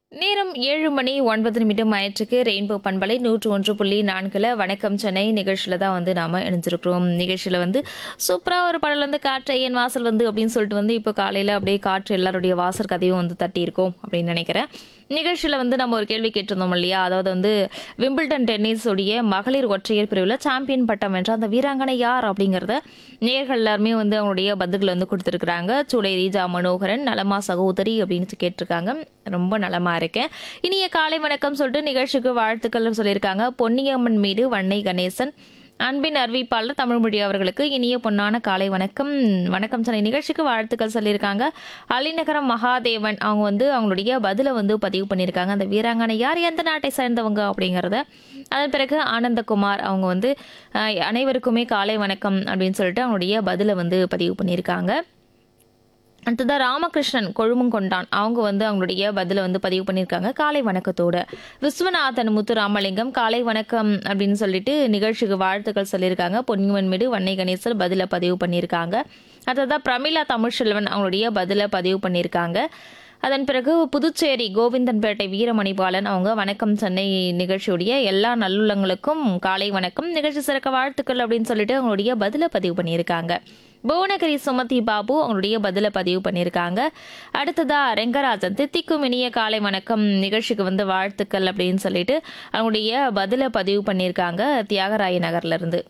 நேரம் ஏழு மணி ஒன்பது நிமிடம் ஆயிற்றுக்கு ரெயின்போ பண்பலை நூற்று ஒன்று புள்ளி நான்கில் வணக்கம் சென்னை நிகழ்ச்சியில் தான் வந்து நாம் இணைஞ்சிருக்கிறோம் நிகழ்ச்சியில் வந்து சூப்பராக ஒரு பாடல் வந்து காற்று என் வாசல் வந்து அப்படின்னு சொல்லிட்டு வந்து இப்போ காலையில் அப்படியே காற்று எல்லாருடைய வாசல் கதையும் வந்து தட்டியிருக்கோம் அப்படின்னு நினைக்கிறேன் நிகழ்ச்சியில் வந்து நம்ம ஒரு கேள்வி கேட்டிருந்தோம் இல்லையா அதாவது வந்து விம்பிள்டன் டென்னிஸ் உடைய மகளிர் ஒற்றையர் பிரிவில் சாம்பியன் பட்டம் வென்ற அந்த வீராங்கனை யார் அப்படிங்கிறத நேர்கள் எல்லாருமே வந்து அவங்களுடைய பதில்களை வந்து கொடுத்துருக்குறாங்க சூளை ரீஜா மனோகரன் நலமா சகோதரி அப்படின்னு கேட்டிருக்காங்க ரொம்ப நலமா இருக்கேன் இனிய காலை வணக்கம் சொல்லிட்டு நிகழ்ச்சிக்கு வாழ்த்துக்கள் சொல்லியிருக்காங்க பொன்னியம்மன் மீது வன்னை கணேசன் அன்பின் அறிவிப்பாளர் தமிழ்மொழி அவர்களுக்கு இனிய பொன்னான காலை வணக்கம் வணக்கம் சொன்ன நிகழ்ச்சிக்கு வாழ்த்துக்கள் சொல்லியிருக்காங்க அலிநகரம் மகாதேவன் அவங்க வந்து அவங்களுடைய பதிலை வந்து பதிவு பண்ணியிருக்காங்க அந்த வீராங்கனை யார் எந்த நாட்டை சேர்ந்தவங்க அப்படிங்கிறத அதன் பிறகு ஆனந்தகுமார் அவங்க வந்து அஹ், அனைவருக்குமே காலை வணக்கம் அப்படின்னு சொல்லிட்டு அவங்களுடைய பதிலை வந்து பதிவு பண்ணியிருக்காங்க அடுத்ததாக ராமகிருஷ்ணன் கொழுமங்கொண்டான் அவங்க வந்து அவங்களுடைய பதிலை வந்து பதிவு பண்ணியிருக்காங்க காலை வணக்கத்தோட விஸ்வநாதன் முத்து ராமலிங்கம் காலை வணக்கம் அப்படின்னு சொல்லிட்டு நிகழ்ச்சிக்கு வாழ்த்துக்கள் சொல்லியிருக்காங்க பொன்னியவன் மீது வன்னை கணேசர் பதிலை பதிவு பண்ணியிருக்காங்க அடுத்ததாக பிரமிளா தமிழ்செல்வன் அவங்களுடைய பதிலை பதிவு பண்ணியிருக்காங்க அதன் பிறகு புதுச்சேரி கோவிந்தன்பேட்டை வீரமணிபாலன் அவங்க வணக்கம் சென்னை நிகழ்ச்சியுடைய எல்லா நல்லுள்ளங்களுக்கும் காலை வணக்கம் நிகழ்ச்சி சிறக்க வாழ்த்துக்கள் அப்படின்னு சொல்லிட்டு அவங்களுடைய பதிலை பதிவு பண்ணியிருக்காங்க புவனகிரி சுமதி பாபு அவங்களுடைய பதிலை பதிவு பண்ணியிருக்காங்க அடுத்ததா ரெங்கராஜன் தித்திக்கும் இனிய காலை வணக்கம் நிகழ்ச்சிக்கு வந்து வாழ்த்துக்கள் அப்படின்னு சொல்லிட்டு அவங்களுடைய பதிலை பதிவு பண்ணியிருக்காங்க தியாகராய நகர்ல இருந்து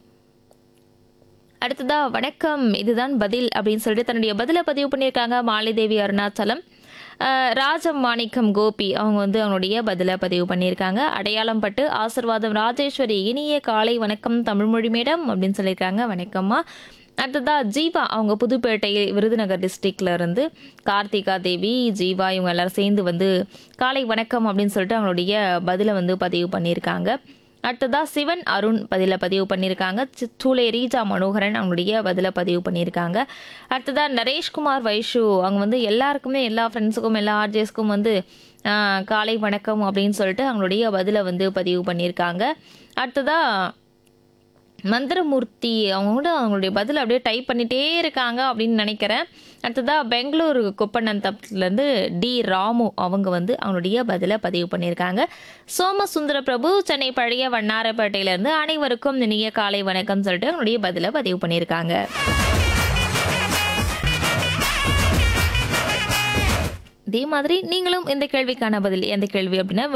அடுத்ததா வணக்கம் இதுதான் பதில் அப்படின்னு சொல்லிட்டு தன்னுடைய பதிலை பதிவு பண்ணியிருக்காங்க மாலிதேவி அருணாச்சலம் அஹ், ராஜம் மாணிக்கம் கோபி அவங்க வந்து அவங்களுடைய பதிலை பதிவு பண்ணியிருக்காங்க அடையாளம் பட்டு ஆசிர்வாதம் ராஜேஸ்வரி இனிய காலை வணக்கம் தமிழ்மொழி மேடம் அப்படின்னு சொல்லியிருக்காங்க வணக்கம்மா அடுத்ததா ஜீவா அவங்க புதுப்பேட்டை விருதுநகர் டிஸ்ட்ரிக்ட்ல இருந்து கார்த்திகா தேவி ஜீவா இவங்க எல்லாரும் சேர்ந்து வந்து காலை வணக்கம் அப்படின்னு சொல்லிட்டு அவங்களுடைய பதிலை வந்து பதிவு பண்ணியிருக்காங்க அடுத்ததா சிவன் அருண் பதில பதிவு பண்ணியிருக்காங்க சி- சூளை ரீஜா மனோகரன் அவங்களுடைய பதில பதிவு பண்ணியிருக்காங்க அடுத்ததா நரேஷ்குமார் வைஷு அவங்க வந்து எல்லாருக்குமே எல்லா ஃப்ரெண்ட்ஸுக்கும் எல்லா ஆர்ஜேஸ்க்கும் வந்து ஆஹ், காலை வணக்கம் அப்படின்னு சொல்லிட்டு அவங்களுடைய பதில வந்து பதிவு பண்ணியிருக்காங்க அடுத்ததா மந்திரமூர்த்தி அவங்க கூட அவங்களுடைய பதில் அப்படியே டைப் பண்ணிட்டே இருக்காங்க அப்படின்னு நினைக்கிறேன் அடுத்ததா பெங்களூரு குப்பநந்தத்துலேருந்து டி ராமு அவங்க வந்து அவங்களுடைய பதிலை பதிவு பண்ணியிருக்காங்க சோமசுந்தர பிரபு சென்னை பழைய வண்ணாரப்பேட்டையிலேருந்து அனைவருக்கும் இனிய காலை வணக்கம் சொல்லிட்டு அவங்களுடைய பதிலை பதிவு பண்ணியிருக்காங்க இதே மாதிரி நீங்களும் இந்த கேள்விக்கான பதில் எந்த கேள்வி அப்படின்னா